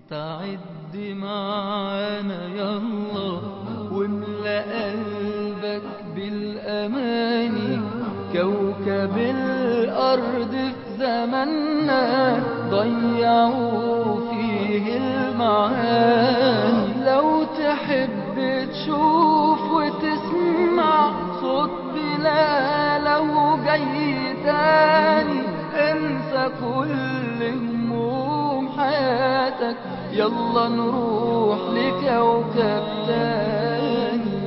تعد معانا يلا واملأ قلبك بالأماني كوكب الأرض في زماننا ضيعوا فيه المعاني لو تحب تشوف وتسمع صوت بلاله جاي تاني انسى كل هموم حياتك يلا نروح لكوكب تاني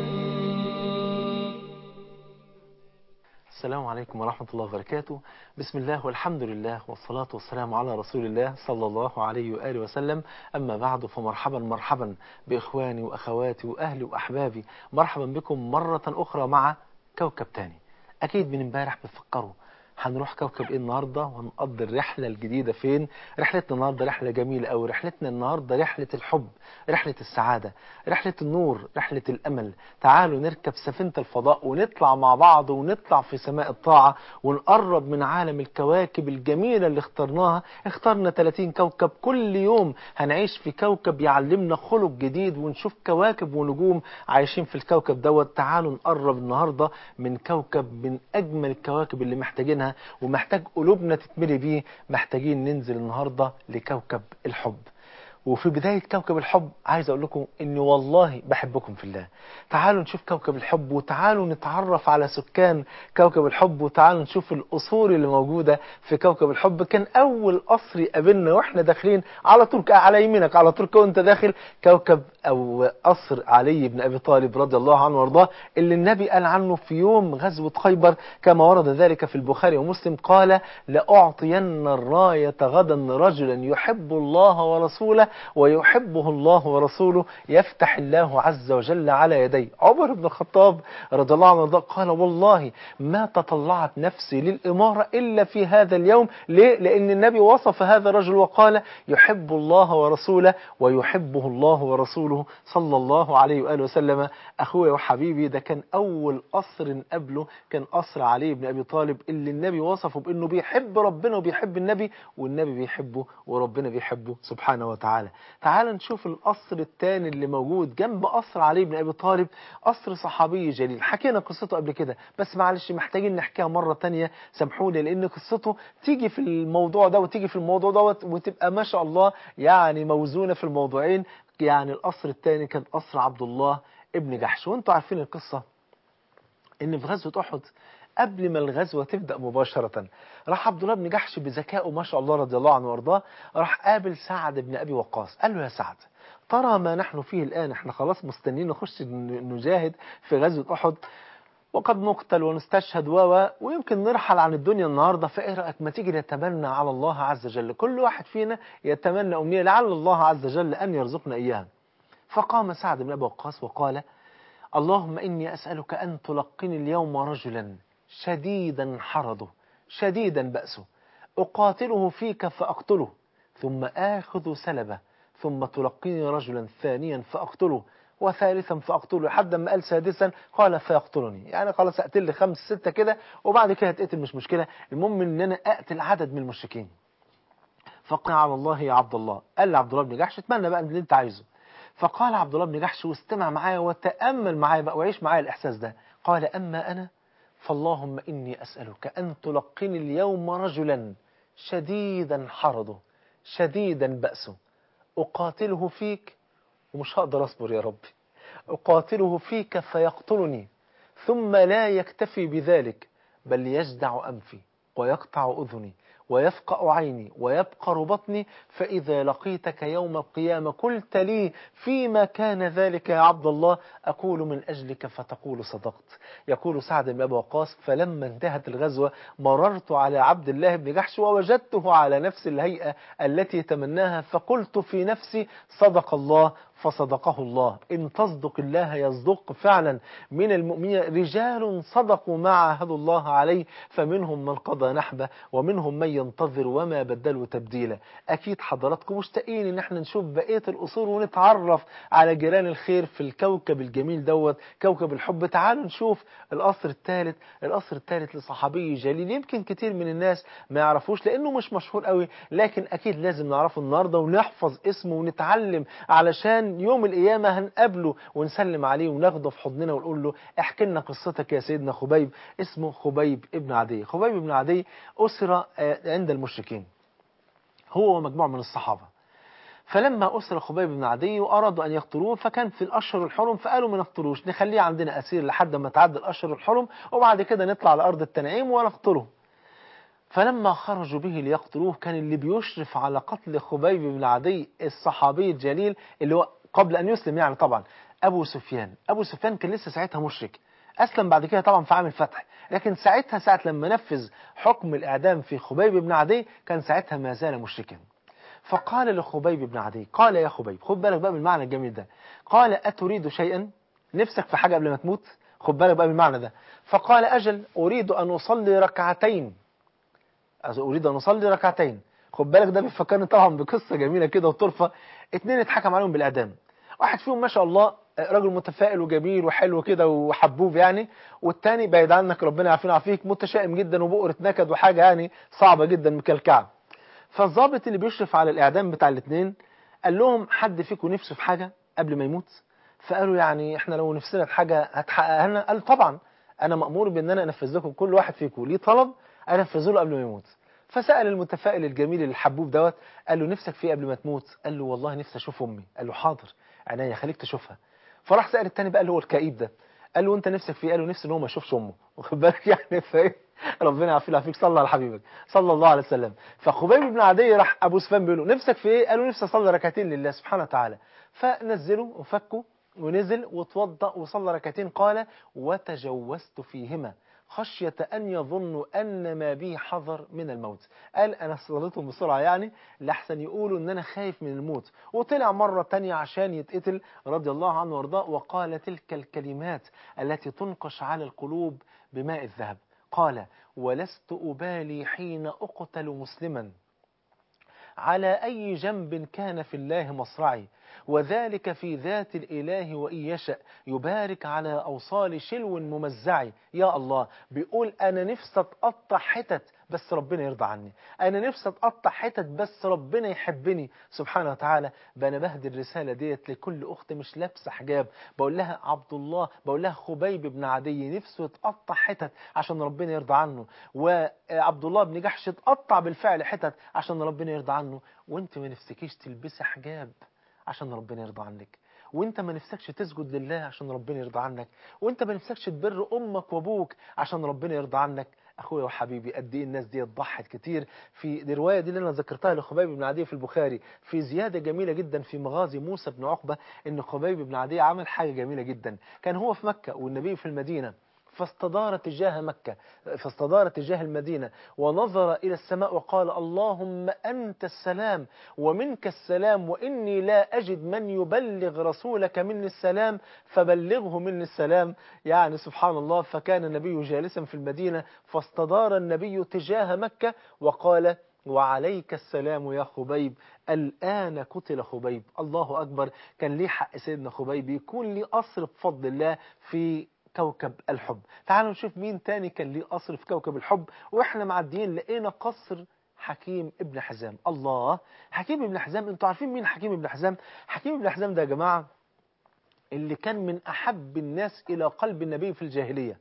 السلام عليكم ورحمة الله وبركاته بسم الله والحمد لله والصلاة والسلام على رسول الله صلى الله عليه وآله وسلم أما بعد فمرحبا مرحبا بإخواني وأخواتي وأهلي وأحبابي مرحبا بكم مرة أخرى مع كوكب تاني أكيد من امبارح بتفكروا هنروح كوكب ايه النهارده وهنقضي الرحله الجديده فين رحلتنا النهارده رحله جميله قوي رحلتنا النهارده رحله الحب رحله السعاده رحله النور رحله الامل تعالوا نركب سفينه الفضاء ونطلع مع بعض ونطلع في سماء الطاعه ونقرب من عالم الكواكب الجميله اللي اخترناها اخترنا 30 كوكب كل يوم هنعيش في كوكب يعلمنا خلق جديد ونشوف كواكب ونجوم عايشين في الكوكب دوت تعالوا نقرب النهارده من كوكب من اجمل الكواكب اللي محتاجينها ومحتاج قلوبنا تتملي بيه محتاجين ننزل النهارده لكوكب الحب وفي بداية كوكب الحب عايز أقول لكم إني والله بحبكم في الله تعالوا نشوف كوكب الحب وتعالوا نتعرف على سكان كوكب الحب وتعالوا نشوف القصور اللي موجودة في كوكب الحب كان أول قصر يقابلنا وإحنا داخلين على طول على يمينك على طول وأنت داخل كوكب أو قصر علي بن أبي طالب رضي الله عنه وارضاه اللي النبي قال عنه في يوم غزوة خيبر كما ورد ذلك في البخاري ومسلم قال لأعطين الراية غدا رجلا يحب الله ورسوله ويحبه الله ورسوله يفتح الله عز وجل على يديه عمر بن الخطاب رضي الله عنه وارضاه قال والله ما تطلعت نفسي للإمارة إلا في هذا اليوم ليه؟ لأن النبي وصف هذا الرجل وقال يحب الله ورسوله ويحبه الله ورسوله صلى الله عليه وآله وسلم أخوي وحبيبي ده كان أول قصر قبله كان قصر علي بن أبي طالب اللي النبي وصفه بأنه بيحب ربنا وبيحب النبي والنبي بيحبه وربنا بيحبه سبحانه وتعالى تعال نشوف القصر الثاني اللي موجود جنب قصر علي بن أبي طالب قصر صحابي جليل حكينا قصته قبل كده بس معلش محتاجين نحكيها مرة تانية سامحوني لأن قصته تيجي في الموضوع ده وتيجي في الموضوع دوت وتبقى ما شاء الله يعني موزونة في الموضوعين يعني القصر الثاني كان قصر عبد الله ابن جحش وانتوا عارفين القصة ان في غزوة احد قبل ما الغزوة تبدأ مباشرة راح عبد الله بن جحش بذكائه ما شاء الله رضي الله عنه وارضاه راح قابل سعد بن أبي وقاص قال له يا سعد ترى ما نحن فيه الآن احنا خلاص مستنيين نخش نجاهد في غزوة أحد وقد نقتل ونستشهد و ويمكن نرحل عن الدنيا النهاردة فإيه رأيك ما تيجي نتمنى على الله عز وجل كل واحد فينا يتمنى أمنية لعل الله عز وجل أن يرزقنا إياها فقام سعد بن أبي وقاص وقال اللهم إني أسألك أن تلقني اليوم رجلا شديدا حرضه شديدا بأسه أقاتله فيك فأقتله ثم آخذ سلبه ثم تلقيني رجلا ثانيا فأقتله وثالثا فأقتله لحد ما قال سادسا قال فيقتلني يعني خلاص أقتل لي خمس ستة كده وبعد كده هتقتل مش مشكلة المهم إن أنا أقتل عدد من المشركين فقال على الله يا عبد الله قال لعبد الله بن جحش اتمنى بقى اللي أنت عايزه فقال عبد الله بن جحش واستمع معايا وتأمل معايا بقى وعيش معايا الإحساس ده قال أما أنا فاللهم إني أسألك أن تلقني اليوم رجلا شديدا حرضه شديدا بأسه أقاتله فيك ومش هقدر أصبر يا ربي أقاتله فيك فيقتلني ثم لا يكتفي بذلك بل يجدع أنفي ويقطع أذني ويفقأ عيني ويبقر بطني فإذا لقيتك يوم القيامة قلت لي فيما كان ذلك يا عبد الله أقول من أجلك فتقول صدقت يقول سعد بن أبي وقاص فلما انتهت الغزوة مررت على عبد الله بن جحش ووجدته على نفس الهيئة التي تمناها فقلت في نفسي صدق الله فصدقه الله إن تصدق الله يصدق فعلا من المؤمنين رجال صدقوا ما عاهدوا الله عليه فمنهم من قضى نحبه ومنهم من ينتظر وما بدلوا تبديلا أكيد حضراتكم مشتاقين إن احنا نشوف بقية الأصول ونتعرف على جيران الخير في الكوكب الجميل دوت كوكب الحب تعالوا نشوف القصر الثالث القصر الثالث لصحابي جليل يمكن كتير من الناس ما يعرفوش لأنه مش مشهور قوي لكن أكيد لازم نعرفه النهاردة ونحفظ اسمه ونتعلم علشان يوم القيامة هنقابله ونسلم عليه وناخده في حضننا ونقول له احكي لنا قصتك يا سيدنا خبيب اسمه خبيب ابن عدي خبيب ابن عدي أسر عند المشركين هو ومجموعة من الصحابة فلما أسر خبيب بن عدي وأرادوا أن يقتلوه فكان في الأشهر الحرم فقالوا ما نقتلوش نخليه عندنا أسير لحد ما تعدي الأشهر الحرم وبعد كده نطلع على أرض التنعيم ونقتله فلما خرجوا به ليقتلوه كان اللي بيشرف على قتل خبيب بن عدي الصحابي الجليل اللي هو قبل أن يسلم يعني طبعا أبو سفيان أبو سفيان كان لسه ساعتها مشرك أسلم بعد كده طبعا في عام الفتح لكن ساعتها ساعة لما نفذ حكم الإعدام في خبيب بن عدي كان ساعتها ما زال مشركا فقال لخبيب بن عدي قال يا خبيب خد بالك بقى من المعنى الجميل ده قال أتريد شيئا نفسك في حاجة قبل ما تموت خد بالك بقى من المعنى ده فقال أجل أريد أن أصلي ركعتين أريد أن أصلي ركعتين خد بالك ده بيفكرني طبعا بقصة جميلة كده وطرفة اتنين اتحكم عليهم بالإعدام واحد فيهم ما شاء الله راجل متفائل وجميل وحلو كده وحبوب يعني والتاني بعيد عنك ربنا يعافينا ويعافيك متشائم جدا وبؤرة نكد وحاجة يعني صعبة جدا مكلكعة فالضابط اللي بيشرف على الإعدام بتاع الاثنين قال لهم حد فيكم نفسه في حاجة قبل ما يموت فقالوا يعني احنا لو نفسنا في حاجة هتحققها لنا قال طبعا انا مأمور بان انا انفذ لكم كل واحد فيكم ليه طلب انفذه له قبل ما يموت فسأل المتفائل الجميل الحبوب دوت قال له نفسك في قبل ما تموت قال له والله نفسي اشوف امي قال له حاضر عينيا خليك تشوفها فراح سأل التاني بقى اللي هو الكئيب ده قال له انت نفسك في قال له نفسي ان هو ما يشوفش امه واخد بالك يعني فايه ربنا يعافينا فيك صلى على حبيبك صلى الله عليه وسلم فخبيب بن عدي راح ابو سفيان بيقول له نفسك في ايه قال له نفسي اصلي ركعتين لله سبحانه وتعالى فنزله وفكه ونزل وتوضأ وصلى ركعتين قال وتجوزت فيهما خشية أن يظنوا أن ما بي حذر من الموت قال أنا صليتهم بسرعة يعني لحسن يقولوا أن أنا خايف من الموت وطلع مرة تانية عشان يتقتل رضي الله عنه وارضاه وقال تلك الكلمات التي تنقش على القلوب بماء الذهب قال ولست أبالي حين أقتل مسلما على أي جنب كان في الله مصرعي وذلك في ذات الإله وإن يشأ يبارك على أوصال شلو ممزعي يا الله بيقول أنا نفسي أتقطع حتت بس ربنا يرضى عني أنا نفسي أتقطع حتت بس ربنا يحبني سبحانه وتعالى بأنا بهدي الرسالة ديت لكل أخت مش لابسة حجاب بقول لها عبد الله بقول لها خبيب بن عدي نفسه يتقطع حتت عشان ربنا يرضى عنه وعبد الله بن جحش اتقطع بالفعل حتت عشان ربنا يرضى عنه وانت ما نفسكيش تلبسي حجاب عشان ربنا يرضى عنك وانت ما نفسكش تسجد لله عشان ربنا يرضى عنك وانت ما نفسكش تبر امك وابوك عشان ربنا يرضى عنك اخويا وحبيبي قد ايه الناس دي ضحت كتير في دي الروايه دي اللي انا ذكرتها لخبيب بن عدي في البخاري في زياده جميله جدا في مغازي موسى بن عقبه ان خبيب بن عدي عمل حاجه جميله جدا كان هو في مكه والنبي في المدينه فاستدار تجاه مكة فاستدار تجاه المدينة ونظر إلى السماء وقال اللهم أنت السلام ومنك السلام وإني لا أجد من يبلغ رسولك مني السلام فبلغه مني السلام يعني سبحان الله فكان النبي جالسا في المدينة فاستدار النبي تجاه مكة وقال وعليك السلام يا خبيب الآن قتل خبيب الله أكبر كان ليه حق سيدنا خبيب يكون ليه قصر بفضل الله في كوكب الحب تعالوا نشوف مين تاني كان ليه قصر في كوكب الحب واحنا معديين لقينا قصر حكيم ابن حزام الله حكيم ابن حزام انتوا عارفين مين حكيم ابن حزام حكيم ابن حزام ده يا جماعة اللي كان من أحب الناس إلى قلب النبي في الجاهلية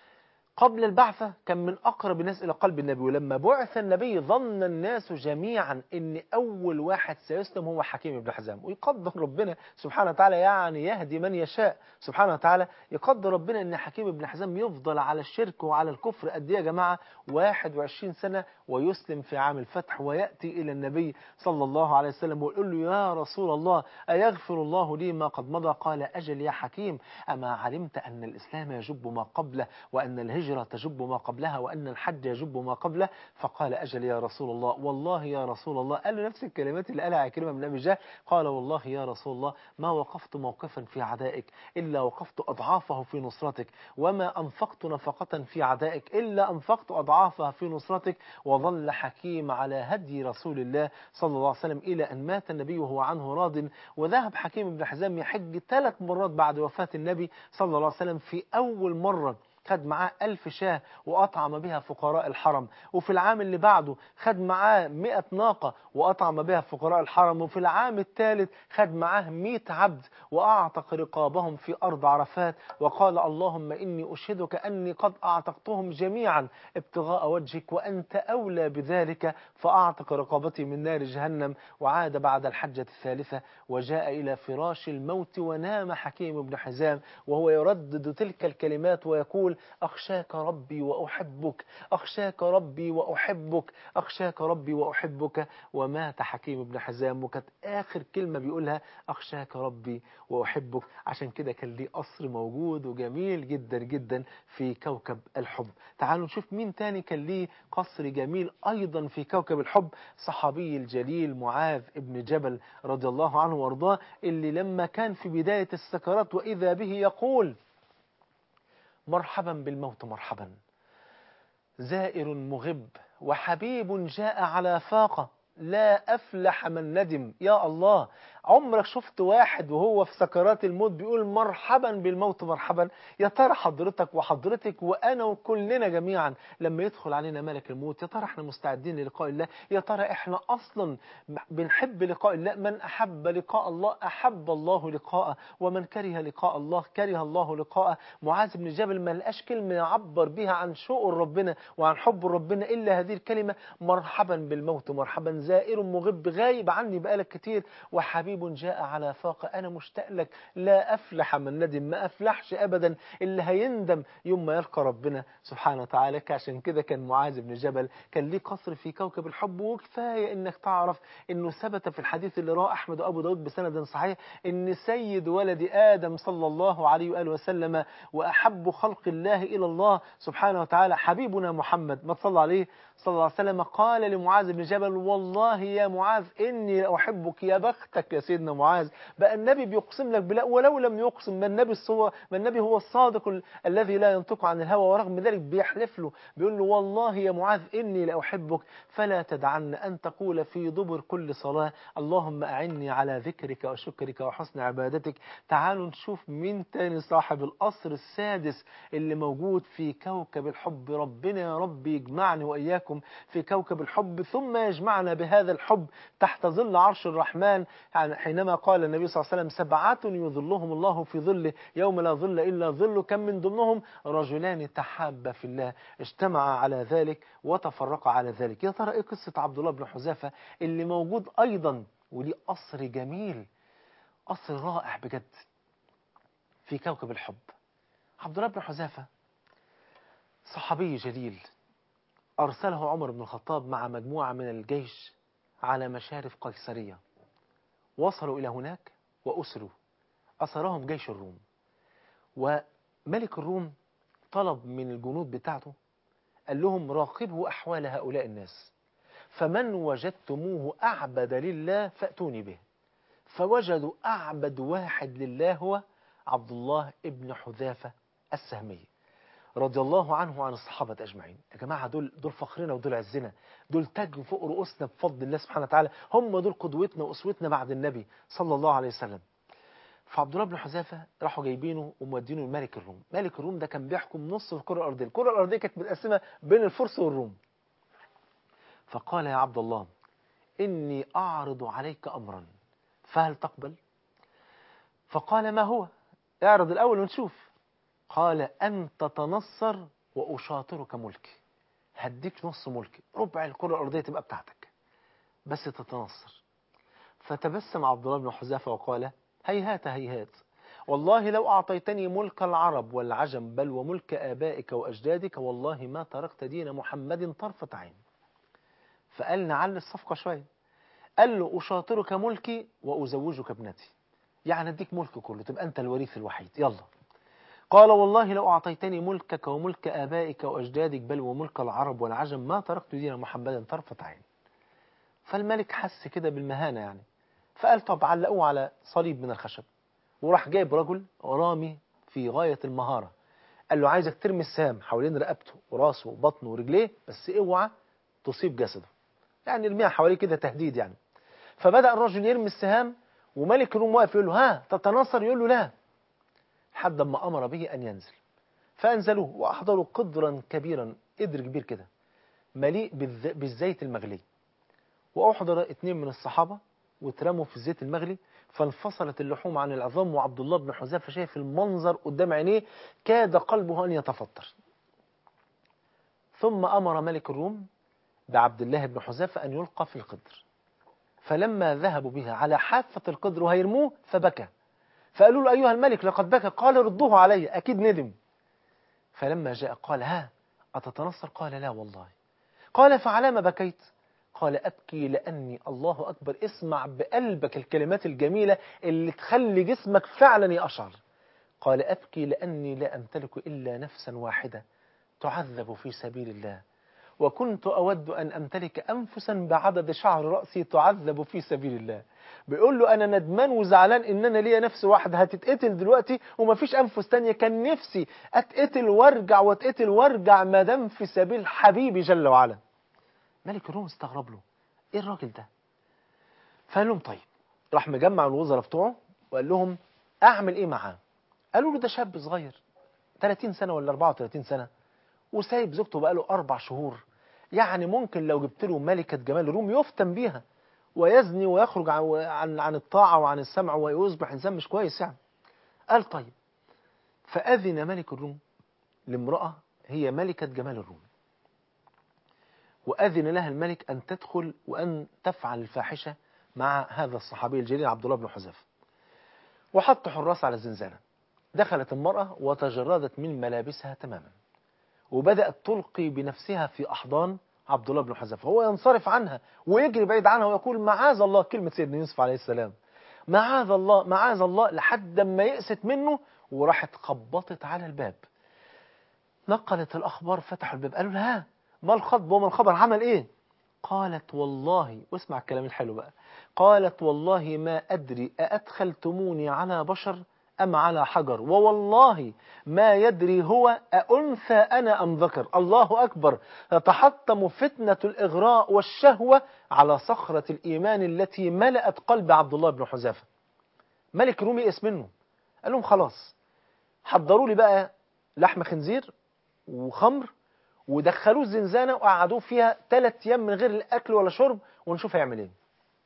قبل البعثة كان من أقرب الناس إلى قلب النبي ولما بعث النبي ظن الناس جميعا أن أول واحد سيسلم هو حكيم بن حزام ويقدر ربنا سبحانه وتعالى يعني يهدي من يشاء سبحانه وتعالى يقدر ربنا أن حكيم بن حزام يفضل على الشرك وعلى الكفر قد يا جماعة 21 سنة ويسلم في عام الفتح ويأتي إلى النبي صلى الله عليه وسلم ويقول له يا رسول الله أيغفر الله لي ما قد مضى قال أجل يا حكيم أما علمت أن الإسلام يجب ما قبله وأن الهجرة الهجرة تجب ما قبلها وأن الحج يجب ما قبله فقال أجل يا رسول الله والله يا رسول الله قال له نفس الكلمات اللي قالها عكرمة بن أبي جهل قال والله يا رسول الله ما وقفت موقفا في عدائك إلا وقفت أضعافه في نصرتك وما أنفقت نفقة في عدائك إلا أنفقت أضعافها في نصرتك وظل حكيم على هدي رسول الله صلى الله عليه وسلم إلى أن مات النبي وهو عنه راض وذهب حكيم بن حزام يحج ثلاث مرات بعد وفاة النبي صلى الله عليه وسلم في أول مرة خد معاه ألف شاه وأطعم بها فقراء الحرم وفي العام اللي بعده خد معاه مئة ناقة وأطعم بها فقراء الحرم وفي العام الثالث خد معاه مئة عبد وأعتق رقابهم في أرض عرفات وقال اللهم إني أشهدك أني قد أعتقتهم جميعا ابتغاء وجهك وأنت أولى بذلك فأعتق رقابتي من نار جهنم وعاد بعد الحجة الثالثة وجاء إلى فراش الموت ونام حكيم بن حزام وهو يردد تلك الكلمات ويقول أخشاك ربي وأحبك أخشاك ربي وأحبك أخشاك ربي وأحبك ومات حكيم بن حزام وكانت آخر كلمة بيقولها أخشاك ربي وأحبك عشان كده كان ليه قصر موجود وجميل جدا جدا في كوكب الحب تعالوا نشوف مين تاني كان ليه قصر جميل أيضا في كوكب الحب صحابي الجليل معاذ ابن جبل رضي الله عنه وارضاه اللي لما كان في بداية السكرات وإذا به يقول مرحبا بالموت مرحبا زائر مغب وحبيب جاء على فاقة لا أفلح من ندم يا الله عمرك شفت واحد وهو في سكرات الموت بيقول مرحبا بالموت مرحبا يا ترى حضرتك وحضرتك وأنا وكلنا جميعا لما يدخل علينا ملك الموت يا ترى احنا مستعدين للقاء الله يا ترى احنا أصلا بنحب لقاء الله من أحب لقاء الله أحب الله لقاءه ومن كره لقاء الله كره الله لقاءه معاذ بن جبل ما لقاش كلمة يعبر بها عن شوق ربنا وعن حب ربنا إلا هذه الكلمة مرحبا بالموت مرحبا زائر مغب غايب عني بقالك كتير وحبيب جاء على فاقة أنا مشتاق لك لا أفلح من ندم ما أفلحش أبدا اللي هيندم يوم ما يلقى ربنا سبحانه وتعالى عشان كده كان معاذ بن جبل كان ليه قصر في كوكب الحب وكفاية إنك تعرف إنه ثبت في الحديث اللي رواه أحمد وأبو داود بسند صحيح إن سيد ولد آدم صلى الله عليه وآله وسلم وأحب خلق الله إلى الله سبحانه وتعالى حبيبنا محمد ما صلى عليه صلى الله عليه وسلم قال لمعاذ بن جبل والله يا معاذ إني أحبك يا بختك يا سيدنا معاذ بقى النبي بيقسم لك بلا ولو لم يقسم ما النبي هو ما النبي هو الصادق ال الذي لا ينطق عن الهوى ورغم ذلك بيحلف له بيقول له والله يا معاذ إني لأحبك فلا تدعن أن تقول في دبر كل صلاة اللهم أعني على ذكرك وشكرك وحسن عبادتك تعالوا نشوف مين تاني صاحب القصر السادس اللي موجود في كوكب الحب ربنا يا رب يجمعني وإياكم في كوكب الحب ثم يجمعنا بهذا الحب تحت ظل عرش الرحمن يعني حينما قال النبي صلى الله عليه وسلم سبعة يظلهم الله في ظله يوم لا ظل إلا ظله كم من ضمنهم رجلان تحابا في الله اجتمعا على ذلك وتفرقا على ذلك يا ترى ايه قصة عبد الله بن حذافة اللي موجود أيضا وليه قصر جميل قصر رائع بجد في كوكب الحب عبد الله بن حذافة صحابي جليل أرسله عمر بن الخطاب مع مجموعة من الجيش على مشارف قيصرية وصلوا إلى هناك وأسروا أسرهم جيش الروم وملك الروم طلب من الجنود بتاعته قال لهم راقبوا أحوال هؤلاء الناس فمن وجدتموه أعبد لله فأتوني به فوجدوا أعبد واحد لله هو عبد الله ابن حذافة السهمي رضي الله عنه وعن الصحابة أجمعين يا جماعة دول, دول فخرنا ودول عزنا دول تاج فوق رؤوسنا بفضل الله سبحانه وتعالى هم دول قدوتنا وأسوتنا بعد النبي صلى الله عليه وسلم فعبد الله بن حذافة راحوا جايبينه ومودينه لملك الروم ملك الروم ده كان بيحكم نص الكرة الأرضية الكرة الأرضية كانت متقسمة بين الفرس والروم فقال يا عبد الله إني أعرض عليك أمرا فهل تقبل فقال ما هو اعرض الأول ونشوف قال أن تتنصر وأشاطرك ملكي هديك نص ملكي ربع الكرة الأرضية تبقى بتاعتك بس تتنصر فتبسم عبد الله بن حذافة وقال هيهات هيهات والله لو أعطيتني ملك العرب والعجم بل وملك آبائك وأجدادك والله ما تركت دين محمد طرفة عين فقال نعلي الصفقة شوية قال له أشاطرك ملكي وأزوجك ابنتي يعني اديك ملك كله تبقى أنت الوريث الوحيد يلا قال والله لو أعطيتني ملكك وملك آبائك وأجدادك بل وملك العرب والعجم ما تركت دين محمدا طرفة عين فالملك حس كده بالمهانة يعني فقال طب علقوه على صليب من الخشب وراح جايب رجل رامي في غاية المهارة قال له عايزك ترمي السهام حوالين رقبته وراسه وبطنه ورجليه بس اوعى تصيب جسده يعني ارميها حواليه كده تهديد يعني فبدأ الرجل يرمي السهام وملك الروم واقف يقول له ها تتنصر يقول له لا لحد ما أمر به أن ينزل فأنزلوه وأحضروا قدرا كبيرا قدر كبير كده مليء بالز- بالزيت المغلي وأحضر اثنين من الصحابة واترموا في الزيت المغلي فانفصلت اللحوم عن العظام وعبد الله بن حذافة شايف المنظر قدام عينيه كاد قلبه أن يتفطر ثم أمر ملك الروم بعبد الله بن حذافة أن يلقى في القدر فلما ذهبوا بها على حافة القدر وهيرموه فبكى فقالوا له أيها الملك لقد بكى قال ردوه علي أكيد ندم فلما جاء قال ها أتتنصر قال لا والله قال فعلى ما بكيت قال أبكي لأني الله أكبر اسمع بقلبك الكلمات الجميلة اللي تخلي جسمك فعلا يقشعر قال أبكي لأني لا أمتلك إلا نفسا واحدة تعذب في سبيل الله وكنت أود أن أمتلك أنفسا بعدد شعر رأسي تعذب في سبيل الله بيقول له أنا ندمان وزعلان إن أنا ليا نفس واحدة هتتقتل دلوقتي ومفيش أنفس تانية كان نفسي أتقتل وارجع واتقتل وارجع ما دام في سبيل حبيبي جل وعلا ملك الروم استغرب له إيه الراجل ده فقال لهم طيب راح مجمع الوزراء بتوعه وقال لهم أعمل إيه معاه قالوا له ده شاب صغير 30 سنة ولا 34 سنة وسايب زوجته بقاله أربع شهور يعني ممكن لو جبت له ملكة جمال الروم يفتن بيها ويزني ويخرج عن, عن, عن الطاعة وعن السمع ويصبح إنسان مش كويس يعني قال طيب فأذن ملك الروم لامرأة هي ملكة جمال الروم وأذن لها الملك أن تدخل وأن تفعل الفاحشة مع هذا الصحابي الجليل عبد الله بن حذافة وحط حراس على الزنزانة دخلت المرأة وتجردت من ملابسها تماما وبدأت تلقي بنفسها في أحضان عبد الله بن حذافة هو ينصرف عنها ويجري بعيد عنها ويقول معاذ الله كلمة سيدنا يوسف عليه السلام معاذ الله معاذ الله لحد ما يأست منه وراحت خبطت على الباب نقلت الأخبار فتحوا الباب قالوا لها ما الخطب وما الخبر عمل إيه قالت والله واسمع الكلام الحلو بقى قالت والله ما أدري أأدخلتموني على بشر أم على حجر ووالله ما يدري هو أأنثى أنا أم ذكر الله أكبر تتحطم فتنة الإغراء والشهوة على صخرة الإيمان التي ملأت قلب عبد الله بن حذافة ملك رومي يئس منه قال لهم خلاص حضروا لي بقى لحم خنزير وخمر ودخلوه الزنزانة وقعدوه فيها ثلاث أيام من غير الأكل ولا شرب ونشوف هيعمل إيه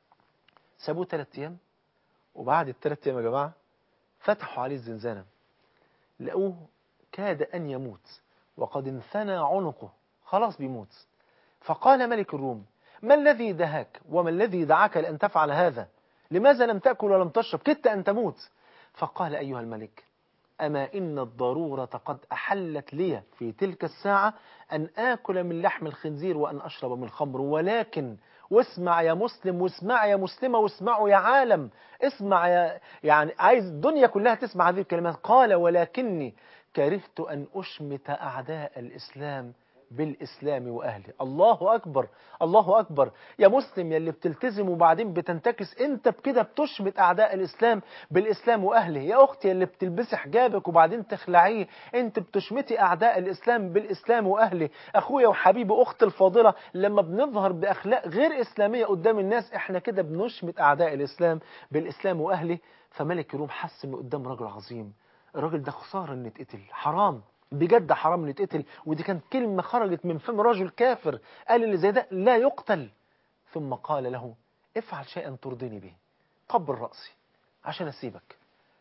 سابوه ثلاث أيام وبعد الثلاث أيام يا جماعة فتحوا عليه الزنزانة لقوه كاد أن يموت وقد انثنى عنقه خلاص بيموت فقال ملك الروم ما الذي دهاك وما الذي دعاك لأن تفعل هذا لماذا لم تأكل ولم تشرب كدت أن تموت فقال أيها الملك أما إن الضرورة قد أحلت لي في تلك الساعة أن آكل من لحم الخنزير وأن أشرب من الخمر ولكن واسمع يا مسلم واسمع يا مسلمة واسمعوا يا عالم اسمع يا يعني عايز الدنيا كلها تسمع هذه الكلمات قال ولكني كرهت أن أشمت أعداء الإسلام بالإسلام وأهله الله أكبر الله أكبر يا مسلم يا اللي بتلتزم وبعدين بتنتكس أنت بكده بتشمت أعداء الإسلام بالإسلام وأهله يا أختي اللي بتلبسي حجابك وبعدين تخلعيه أنت بتشمتي أعداء الإسلام بالإسلام وأهله أخويا وحبيبي أختي الفاضلة لما بنظهر بأخلاق غير إسلامية قدام الناس إحنا كده بنشمت أعداء الإسلام بالإسلام وأهله فملك الروم حس إنه قدام راجل عظيم الراجل ده خسارة إن يتقتل حرام بجد حرام نتقتل ودي كانت كلمة خرجت من فم رجل كافر قال اللي زي ده لا يقتل ثم قال له افعل شيئا ترضيني به قبل رأسي عشان أسيبك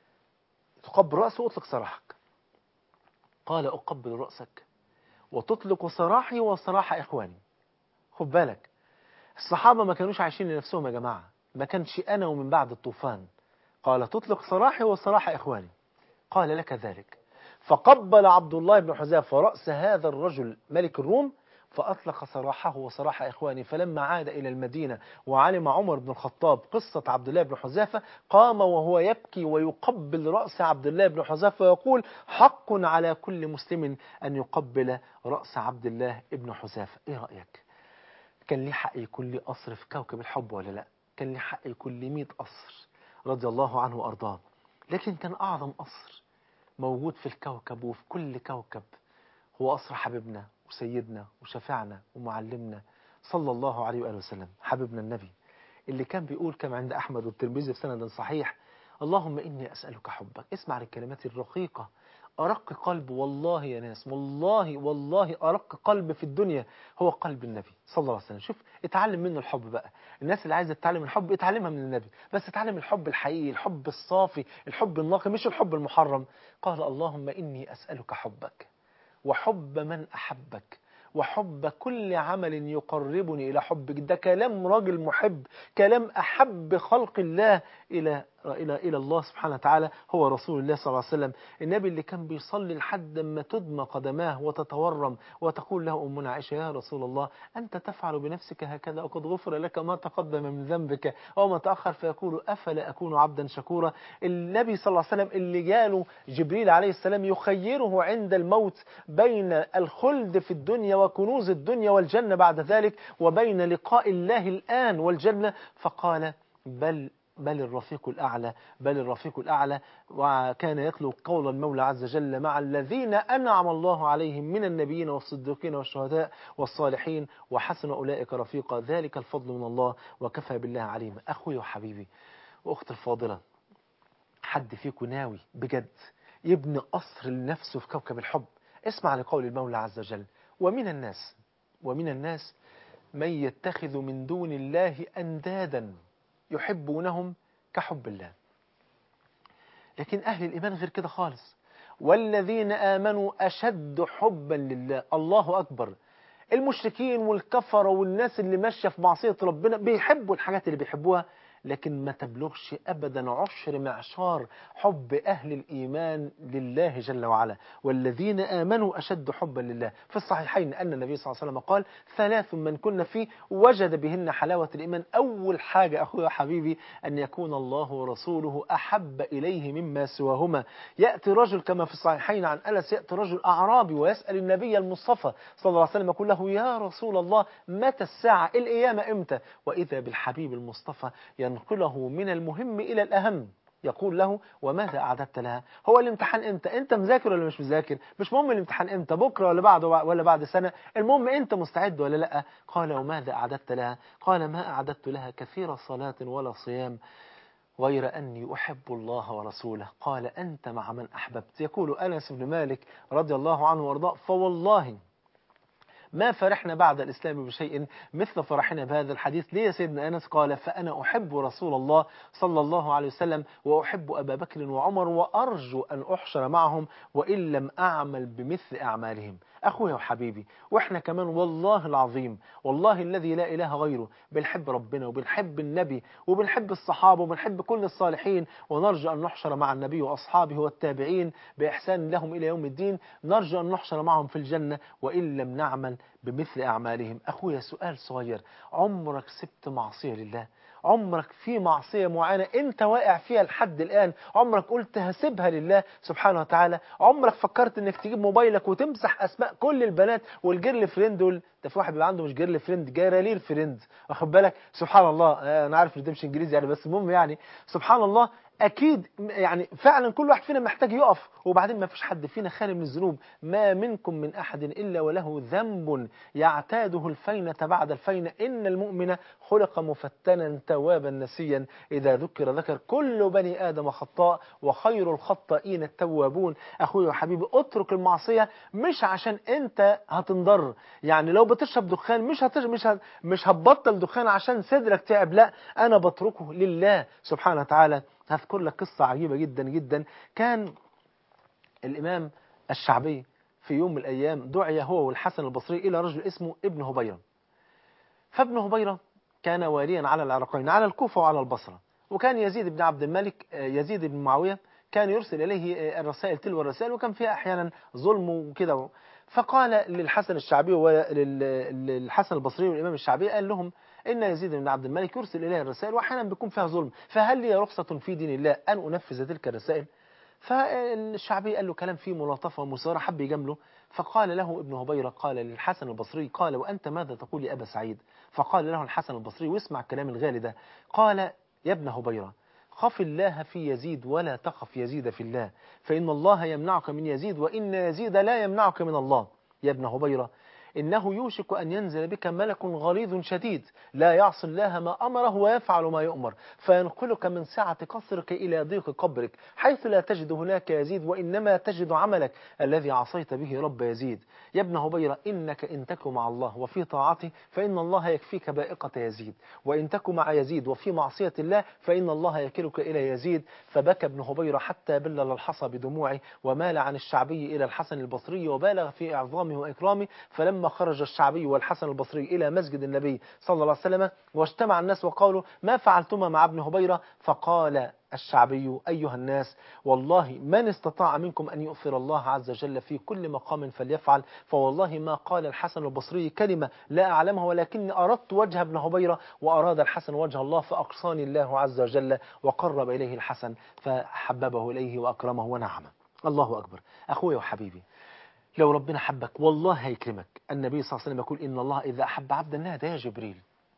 تقبل رأسه واطلق سراحك قال أقبل رأسك وتطلق سراحي وسراح إخواني خد بالك الصحابة ما كانوش عايشين لنفسهم يا جماعة ما كانش أنا ومن بعد الطوفان قال تطلق سراحي وسراح إخواني قال لك ذلك فقبل عبد الله بن حذافة رأس هذا الرجل ملك الروم فأطلق سراحه وسراح إخوانه فلما عاد إلى المدينة وعلم عمر بن الخطاب قصة عبد الله بن حذافة قام وهو يبكي ويقبل رأس عبد الله بن حذافة ويقول حق على كل مسلم أن يقبل رأس عبد الله بن حذافة إيه رأيك؟ كان ليه حق يكون ليه قصر في كوكب الحب ولا لا؟ كان ليه حق يكون ليه 100 قصر رضي الله عنه وأرضاه لكن كان أعظم قصر موجود في الكوكب وفي كل كوكب هو قصر حبيبنا وسيدنا وشفعنا ومعلمنا صلى الله عليه وآله وسلم حبيبنا النبي اللي كان بيقول كما عند أحمد والترمذي بسند صحيح اللهم إني أسألك حبك اسمع الكلمات الرقيقة أرق قلب والله يا ناس والله والله أرق قلب في الدنيا هو قلب النبي صلى الله عليه وسلم شوف اتعلم منه الحب بقى الناس اللي عايزة تتعلم الحب اتعلمها من النبي بس اتعلم الحب الحقيقي الحب الصافي الحب النقي مش الحب المحرم قال اللهم إني أسألك حبك وحب من أحبك وحب كل عمل يقربني إلى حبك ده كلام راجل محب كلام أحب خلق الله إلى إلى إلى الله سبحانه وتعالى هو رسول الله صلى الله عليه وسلم النبي اللي كان بيصلي لحد ما تدمى قدماه وتتورم وتقول له أمنا عائشة يا رسول الله أنت تفعل بنفسك هكذا وقد غفر لك ما تقدم من ذنبك وما تأخر فيقول أفلا أكون عبدا شكورا النبي صلى الله عليه وسلم اللي جاله جبريل عليه السلام يخيره عند الموت بين الخلد في الدنيا وكنوز الدنيا والجنة بعد ذلك وبين لقاء الله الآن والجنة فقال بل بل الرفيق الأعلى بل الرفيق الأعلى وكان يتلو قول المولى عز وجل مع الذين أنعم الله عليهم من النبيين والصديقين والشهداء والصالحين وحسن أولئك رفيقا ذلك الفضل من الله وكفى بالله عليما أخوي وحبيبي وأخت الفاضلة حد فيكم ناوي بجد يبني قصر لنفسه في كوكب الحب اسمع لقول المولى عز وجل ومن الناس ومن الناس من يتخذ من دون الله أندادا يحبونهم كحب الله لكن أهل الإيمان غير كده خالص والذين آمنوا أشد حبا لله الله أكبر المشركين والكفرة والناس اللي ماشية في معصية ربنا بيحبوا الحاجات اللي بيحبوها لكن ما تبلغش أبدا عشر معشار حب أهل الإيمان لله جل وعلا والذين آمنوا أشد حبا لله في الصحيحين أن النبي صلى الله عليه وسلم قال ثلاث من كن فيه وجد بهن حلاوة الإيمان أول حاجة أخويا حبيبي أن يكون الله ورسوله أحب إليه مما سواهما يأتي رجل كما في الصحيحين عن أنس يأتي رجل أعرابي ويسأل النبي المصطفى صلى الله عليه وسلم يقول له يا رسول الله متى الساعة القيامة إمتى وإذا بالحبيب المصطفى ينقله من المهم إلى الأهم يقول له وماذا أعددت لها هو الامتحان امتى انت مذاكر ولا مش مذاكر مش مهم الامتحان امتى بكرة ولا بعد ولا بعد سنة المهم انت مستعد ولا لا قال وماذا أعددت لها قال ما أعددت لها كثير صلاة ولا صيام غير أني أحب الله ورسوله قال أنت مع من أحببت يقول أنس بن مالك رضي الله عنه وارضاه فوالله ما فرحنا بعد الإسلام بشيء مثل فرحنا بهذا الحديث ليه سيدنا أنس قال فأنا أحب رسول الله صلى الله عليه وسلم وأحب أبا بكر وعمر وأرجو أن أحشر معهم وإن لم أعمل بمثل أعمالهم أخويا وحبيبي وإحنا كمان والله العظيم والله الذي لا إله غيره بنحب ربنا وبنحب النبي وبنحب الصحابة وبنحب كل الصالحين ونرجو أن نحشر مع النبي وأصحابه والتابعين بإحسان لهم إلى يوم الدين نرجو أن نحشر معهم في الجنة وإن لم نعمل بمثل أعمالهم أخويا سؤال صغير عمرك سبت معصية لله عمرك في معصية معينة انت واقع فيها لحد الآن عمرك قلت هسيبها لله سبحانه وتعالى عمرك فكرت انك تجيب موبايلك وتمسح اسماء كل البنات والجيرل فريند دول ده في واحد بيبقى عنده مش جيرل فريند جيراليل فريند واخد بالك سبحان الله انا عارف ان ده مش انجليزي يعني بس المهم يعني سبحان الله اكيد يعني فعلا كل واحد فينا محتاج يقف وبعدين ما فيش حد فينا خالي من الذنوب ما منكم من احد الا وله ذنب يعتاده الفينة بعد الفينة ان المؤمن خلق مفتنا توابا نسيا اذا ذكر ذكر كل بني ادم خطاء وخير الخطائين التوابون اخوي وحبيبي اترك المعصية مش عشان انت هتنضر يعني لو بتشرب دخان مش هتش مش هت مش هتبطل دخان عشان صدرك تعب لا انا بتركه لله سبحانه وتعالى هذكر لك قصة عجيبة جدا جدا كان الإمام الشعبي في يوم من الأيام دعي هو والحسن البصري إلى رجل اسمه ابن هبيرة فابن هبيرة كان واليا على العراقين على الكوفة وعلى البصرة وكان يزيد بن عبد الملك يزيد بن معاوية كان يرسل إليه الرسائل تلو الرسائل وكان فيها أحيانا ظلم وكده فقال للحسن الشعبي وللحسن البصري والإمام الشعبي قال لهم إن يزيد بن عبد الملك يرسل إليه الرسائل وأحيانا بيكون فيها ظلم فهل لي رخصة في دين الله أن أنفذ تلك الرسائل فالشعبي قال له كلام فيه ملاطفة ومسارة حب يجامله فقال له ابن هبيرة قال للحسن البصري قال وأنت ماذا تقول يا أبا سعيد فقال له الحسن البصري واسمع الكلام الغالي ده قال يا ابن هبيرة خف الله في يزيد ولا تخف يزيد في الله فإن الله يمنعك من يزيد وإن يزيد لا يمنعك من الله يا ابن هبيرة إنه يوشك أن ينزل بك ملك غليظ شديد لا يعصي الله ما أمره ويفعل ما يؤمر فينقلك من سعة قصرك إلى ضيق قبرك حيث لا تجد هناك يزيد وإنما تجد عملك الذي عصيت به رب يزيد يا ابن هبيرة إنك إن تك مع الله وفي طاعته فإن الله يكفيك بائقة يزيد وإن تك مع يزيد وفي معصية الله فإن الله يكلك إلى يزيد فبكى ابن هبيرة حتى بلل الحصى بدموعه ومال عن الشعبي إلى الحسن البصري وبالغ في إعظامه وإكرامه فلما خرج الشعبي والحسن البصري إلى مسجد النبي صلى الله عليه وسلم واجتمع الناس وقالوا ما فعلتما مع ابن هبيرة فقال الشعبي أيها الناس والله من استطاع منكم أن يؤثر الله عز وجل في كل مقام فليفعل فوالله ما قال الحسن البصري كلمة لا أعلمها ولكني أردت وجه ابن هبيرة وأراد الحسن وجه الله فأقصاني الله عز وجل وقرب إليه الحسن فحببه إليه وأكرمه ونعمه الله أكبر أخوي وحبيبي لو ربنا حبك والله هيكرمك النبي صلى الله عليه وسلم يقول إن الله إذا أحب عبدا نادى يا جبريل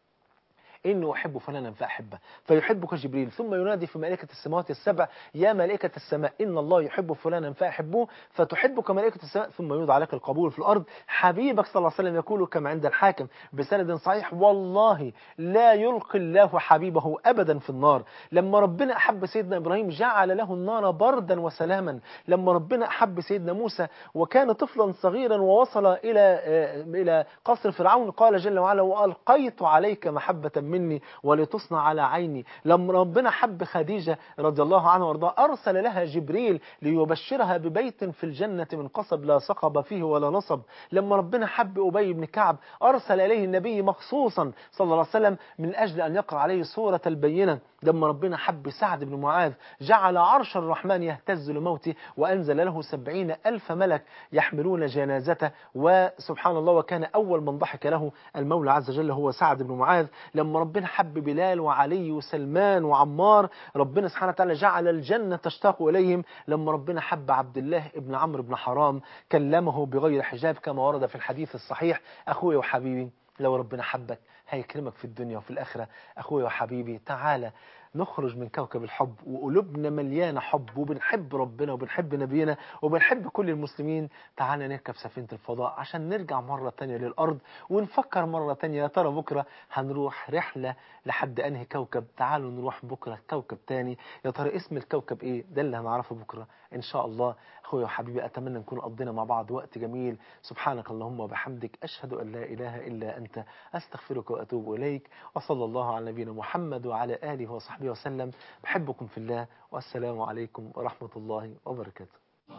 إني أحب فلانا فأحبه فيحبك جبريل ثم ينادي في ملائكة السماوات السبع يا ملائكة السماء إن الله يحب فلانا فأحبوه فتحبك ملائكة السماء ثم يوضع لك القبول في الأرض حبيبك صلى الله عليه وسلم يقول كما عند الحاكم بسند صحيح والله لا يلقي الله حبيبه أبدا في النار لما ربنا أحب سيدنا إبراهيم جعل له النار بردا وسلاما لما ربنا أحب سيدنا موسى وكان طفلا صغيرا ووصل إلى إلى قصر فرعون قال جل وعلا وألقيت عليك محبة مني ولتصنع على عيني لما ربنا حب خديجة رضي الله عنها وارضاها أرسل لها جبريل ليبشرها ببيت في الجنة من قصب لا صقب فيه ولا نصب لما ربنا حب أبي بن كعب أرسل إليه النبي مخصوصا صلى الله عليه وسلم من أجل أن يقرأ عليه سورة البينة لما ربنا حب سعد بن معاذ جعل عرش الرحمن يهتز لموته وأنزل له سبعين ألف ملك يحملون جنازته وسبحان الله وكان أول من ضحك له المولى عز وجل هو سعد بن معاذ لما ربنا حب بلال وعلي وسلمان وعمار ربنا سبحانه وتعالى جعل الجنة تشتاق إليهم لما ربنا حب عبد الله ابن عمرو بن حرام كلمه بغير حجاب كما ورد في الحديث الصحيح أخوي وحبيبي لو ربنا حبك هيكرمك في الدنيا وفي الآخرة أخوي وحبيبي تعالى نخرج من كوكب الحب وقلوبنا مليانة حب وبنحب ربنا وبنحب نبينا وبنحب كل المسلمين تعالى نركب سفينة الفضاء عشان نرجع مرة تانية للأرض ونفكر مرة تانية يا ترى بكرة هنروح رحلة لحد أنهي كوكب تعالوا نروح بكرة كوكب تاني يا ترى اسم الكوكب إيه ده اللي هنعرفه بكرة إن شاء الله أخويا وحبيبي أتمنى نكون قضينا مع بعض وقت جميل سبحانك اللهم وبحمدك أشهد أن لا إله إلا أنت أستغفرك وأتوب إليك وصلى الله على نبينا محمد وعلى آله وصحبه وسلم بحبكم في الله والسلام عليكم ورحمة الله وبركاته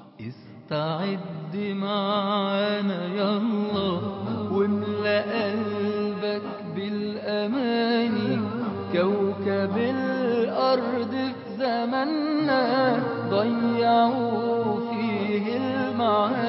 استعد معانا يلا واملأ قلبك بالأماني كوكب الأرض في زماننا ضيعوا فيه المعاني